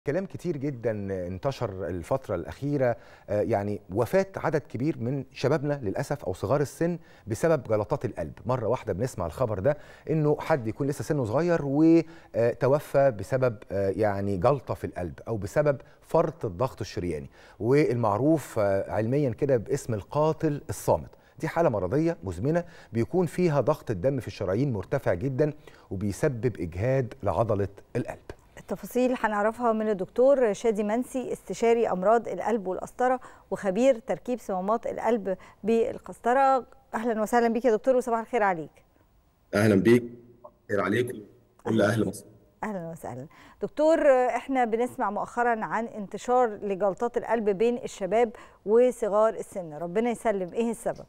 كلام كتير جدا انتشر الفترة الأخيرة آه، يعني وفاة عدد كبير من شبابنا للأسف أو صغار السن بسبب جلطات القلب مرة واحدة بنسمع الخبر ده إنه حد يكون لسه سنه صغير وتوفى بسبب آه، يعني جلطة في القلب أو بسبب فرط الضغط الشرياني والمعروف آه، علميا كده باسم القاتل الصامت دي حالة مرضية مزمنة بيكون فيها ضغط الدم في الشرايين مرتفع جدا وبيسبب إجهاد لعضلة القلب التفاصيل هنعرفها من الدكتور شادي منسي استشاري امراض القلب والقسطره وخبير تركيب صمامات القلب بالقسطره اهلا وسهلا بك يا دكتور وصباح الخير عليك اهلا بيك خير عليكم كل اهل مصر اهلا وسهلا دكتور احنا بنسمع مؤخرا عن انتشار لجلطات القلب بين الشباب وصغار السن ربنا يسلم ايه السبب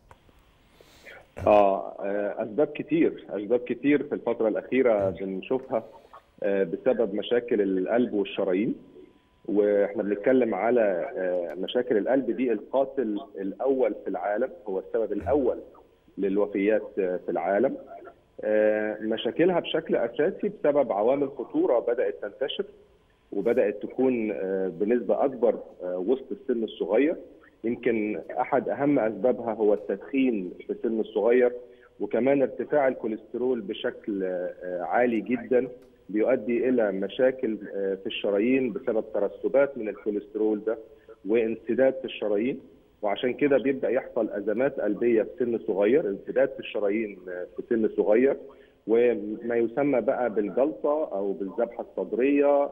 اه اسباب كتير اسباب كتير في الفتره الاخيره بنشوفها آه، بسبب مشاكل القلب والشرايين واحنا بنتكلم على آه، مشاكل القلب دي القاتل الاول في العالم هو السبب الاول للوفيات آه، في العالم آه، مشاكلها بشكل اساسي بسبب عوامل خطوره بدات تنتشر وبدات تكون آه، بنسبه اكبر آه، وسط السن الصغير يمكن احد اهم اسبابها هو التدخين في السن الصغير وكمان ارتفاع الكوليسترول بشكل آه، عالي جدا بيؤدي الى مشاكل آه، في الشرايين بسبب ترسبات من الكوليسترول ده وانسداد في الشرايين وعشان كده بيبدا يحصل ازمات قلبيه في سن صغير انسداد في الشرايين آه، في سن صغير وما يسمى بقى بالجلطه او بالذبحه الصدريه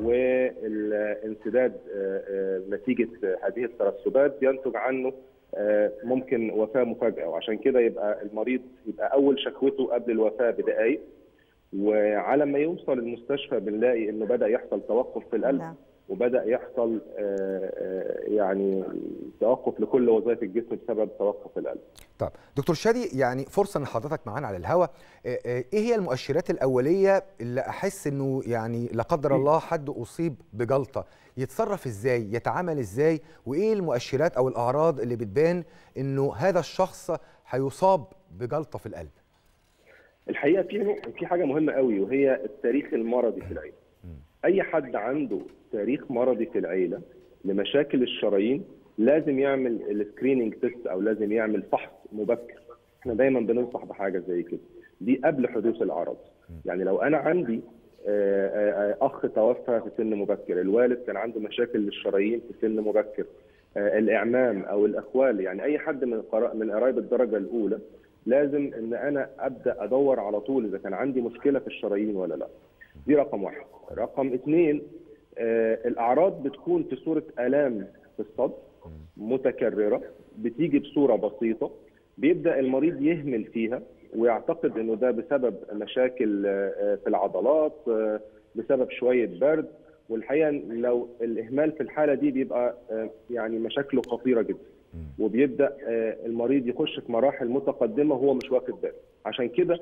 والانسداد آه، آه، نتيجه هذه الترسبات بينتج عنه آه، ممكن وفاه مفاجاه وعشان كده يبقى المريض يبقى اول شكوته قبل الوفاه بدقائق وعلى ما يوصل المستشفى بنلاقي انه بدا يحصل توقف في القلب نعم. وبدا يحصل آه، آه، يعني توقف لكل وظائف الجسم بسبب توقف القلب طب دكتور شادي يعني فرصة ان حضرتك معانا على الهوا آه، آه، ايه هي المؤشرات الأولية اللي احس انه يعني لا قدر الله حد اصيب بجلطة يتصرف ازاي يتعامل ازاي وايه المؤشرات او الاعراض اللي بتبان انه هذا الشخص هيصاب بجلطة في القلب الحقيقه في نوع- في حاجه مهمه قوي وهي التاريخ المرضي في العيله اي حد عنده تاريخ مرضي في العيله لمشاكل الشرايين لازم يعمل السكريننج تيست او لازم يعمل فحص مبكر احنا دايما بننصح بحاجه زي كده دي قبل حدوث الاعراض يعني لو انا عندي آه، آه، آه، اخ توفى في سن مبكر الوالد كان عنده مشاكل للشرايين في سن مبكر آه، الاعمام او الاخوال يعني اي حد من قرا- من قرايب الدرجه الاولى لازم ان انا ابدا ادور على طول اذا كان عندي مشكله في الشرايين ولا لا دي رقم واحد رقم اثنين آه الاعراض بتكون في صوره الام في الصدر متكرره بتيجي بصوره بسيطه بيبدا المريض يهمل فيها ويعتقد انه ده بسبب مشاكل آه، آه، في العضلات آه، بسبب شويه برد والحقيقه لو الاهمال في الحاله دي بيبقى آه، يعني مشاكله خطيره جدا وبيبدا آه، المريض يخش في مراحل متقدمه وهو مش واخد باله عشان كده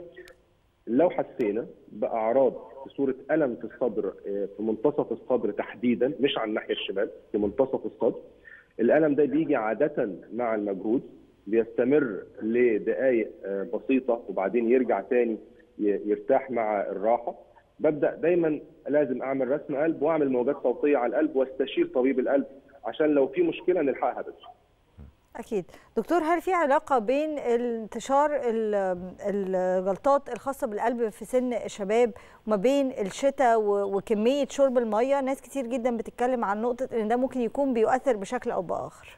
لو حسينا باعراض في صوره الم في الصدر آه، في منتصف الصدر تحديدا مش على الناحيه الشمال في منتصف الصدر الالم ده بيجي عاده مع المجهود بيستمر لدقائق آه، بسيطه وبعدين يرجع تاني ي- يرتاح مع الراحه ببدا دايما لازم اعمل رسم قلب واعمل موجات صوتيه على القلب واستشير طبيب القلب عشان لو في مشكله نلحقها بدري اكيد دكتور هل في علاقه بين انتشار ال- الجلطات الخاصه بالقلب في سن الشباب وما بين الشتاء و- وكميه شرب الميه ناس كتير جدا بتتكلم عن نقطه ان ده ممكن يكون بيؤثر بشكل او باخر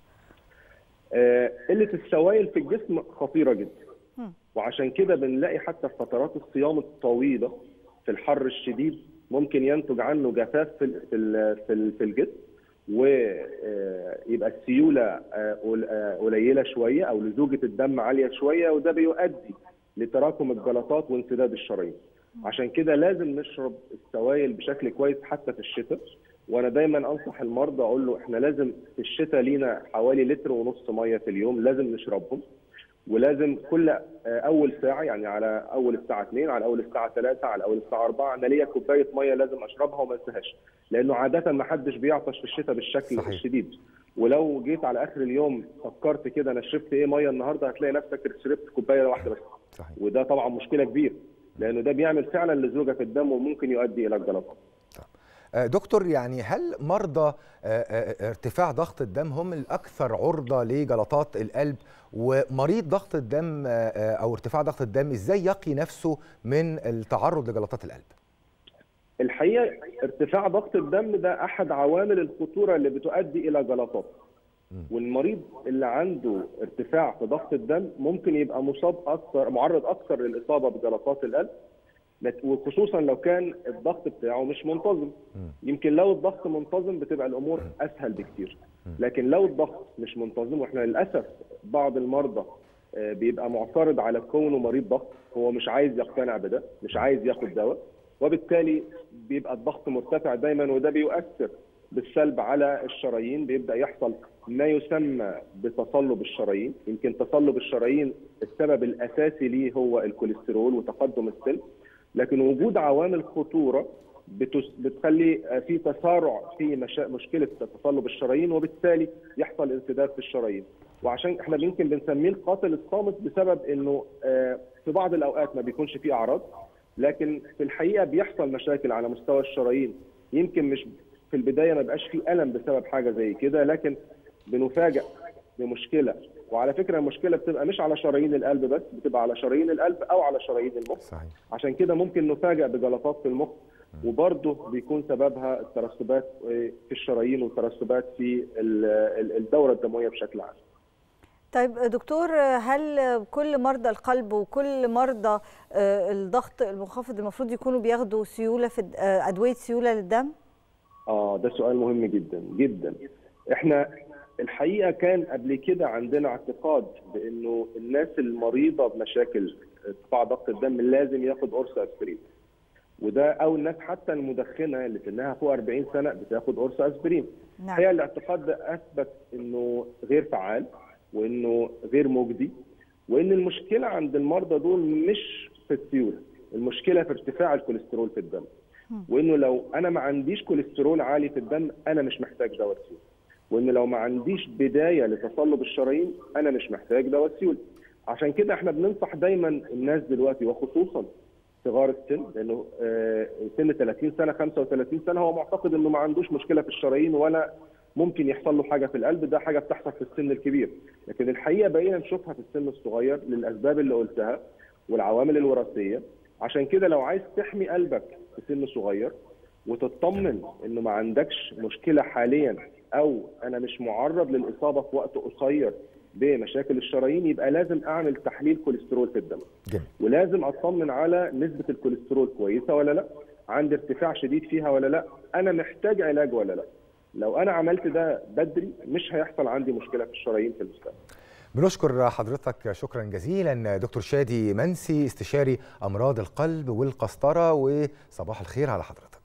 آه، قله السوائل في الجسم خطيره جدا مم. وعشان كده بنلاقي حتى في فترات الصيام الطويله في الحر الشديد ممكن ينتج عنه جفاف في ال- في ال- في ال- في الجسم ويبقى السيوله آه، قل- آه، قليله شويه او لزوجه الدم عاليه شويه وده بيؤدي لتراكم الجلطات وانسداد الشرايين عشان كده لازم نشرب السوائل بشكل كويس حتى في الشتاء وانا دايما انصح المرضى اقول له احنا لازم في الشتاء لينا حوالي لتر ونص ميه في اليوم لازم نشربهم ولازم كل آه، اول ساعه يعني على اول الساعه 2 على اول الساعه 3 على اول الساعه 4 انا ليا كوبايه ميه لازم اشربها وما انساهاش لانه عاده ما حدش بيعطش في الشتاء بالشكل صحيح. الشديد ولو جيت على اخر اليوم فكرت كده انا شربت ايه ميه النهارده هتلاقي نفسك شربت كوبايه واحده بس صحيح وده طبعا مشكله كبيره لانه ده بيعمل فعلا لزوجه في الدم وممكن يؤدي الى الجلطات دكتور يعني هل مرضى ارتفاع ضغط الدم هم الاكثر عرضه لجلطات القلب ومريض ضغط الدم او ارتفاع ضغط الدم ازاي يقي نفسه من التعرض لجلطات القلب الحقيقه ارتفاع ضغط الدم ده احد عوامل الخطوره اللي بتؤدي الى جلطات والمريض اللي عنده ارتفاع في ضغط الدم ممكن يبقى مصاب اكثر معرض اكثر للاصابه بجلطات القلب وخصوصا لو كان الضغط بتاعه مش منتظم يمكن لو الضغط منتظم بتبقى الامور اسهل بكتير لكن لو الضغط مش منتظم واحنا للاسف بعض المرضى بيبقى معترض على كونه مريض ضغط هو مش عايز يقتنع بده مش عايز ياخد دواء وبالتالي بيبقى الضغط مرتفع دايما وده بيؤثر بالسلب على الشرايين بيبدا يحصل ما يسمى بتصلب الشرايين يمكن تصلب الشرايين السبب الاساسي ليه هو الكوليسترول وتقدم السن لكن وجود عوامل خطوره بتخلي في تسارع في مشا... مشكله تصلب الشرايين وبالتالي يحصل انسداد في الشرايين وعشان احنا يمكن بنسميه القاتل الصامت بسبب انه في بعض الاوقات ما بيكونش فيه اعراض لكن في الحقيقه بيحصل مشاكل على مستوى الشرايين يمكن مش في البدايه ما بقاش فيه الم بسبب حاجه زي كده لكن بنفاجئ بمشكله وعلى فكره المشكله بتبقى مش على شرايين القلب بس بتبقى على شرايين القلب او على شرايين المخ صحيح. عشان كده ممكن نفاجئ بجلطات في المخ وبرضه بيكون سببها الترسبات في الشرايين والترسبات في الدوره الدمويه بشكل عام طيب دكتور هل كل مرضى القلب وكل مرضى الضغط المنخفض المفروض يكونوا بياخدوا سيوله في ادويه سيوله للدم؟ اه ده سؤال مهم جدا جدا احنا الحقيقه كان قبل كده عندنا اعتقاد بانه الناس المريضه بمشاكل ارتفاع ضغط الدم لازم ياخد قرص اسبرين وده او الناس حتى المدخنه اللي سنها فوق 40 سنه بتاخد قرص اسبرين نعم. هي الاعتقاد ده اثبت انه غير فعال وانه غير مجدي وان المشكله عند المرضى دول مش في السيوله المشكله في ارتفاع الكوليسترول في الدم وانه لو انا ما عنديش كوليسترول عالي في الدم انا مش محتاج دواء سيوله وان لو ما عنديش بدايه لتصلب الشرايين انا مش محتاج دواء سيوله عشان كده احنا بننصح دايما الناس دلوقتي وخصوصا صغار السن لانه سن 30 سنه 35 سنه هو معتقد انه ما عندوش مشكله في الشرايين ولا ممكن يحصل له حاجه في القلب ده حاجه بتحصل في السن الكبير لكن الحقيقه بقينا نشوفها في السن الصغير للاسباب اللي قلتها والعوامل الوراثيه عشان كده لو عايز تحمي قلبك في سن صغير وتطمن انه ما عندكش مشكله حاليا او انا مش معرض للاصابه في وقت قصير بمشاكل الشرايين يبقى لازم اعمل تحليل كوليسترول في الدم جميل. ولازم اطمن على نسبه الكوليسترول كويسه ولا لا عندي ارتفاع شديد فيها ولا لا انا محتاج علاج ولا لا لو انا عملت ده بدري مش هيحصل عندي مشكله في الشرايين في المستقبل بنشكر حضرتك شكرا جزيلا دكتور شادي منسي استشاري امراض القلب والقسطره وصباح الخير على حضرتك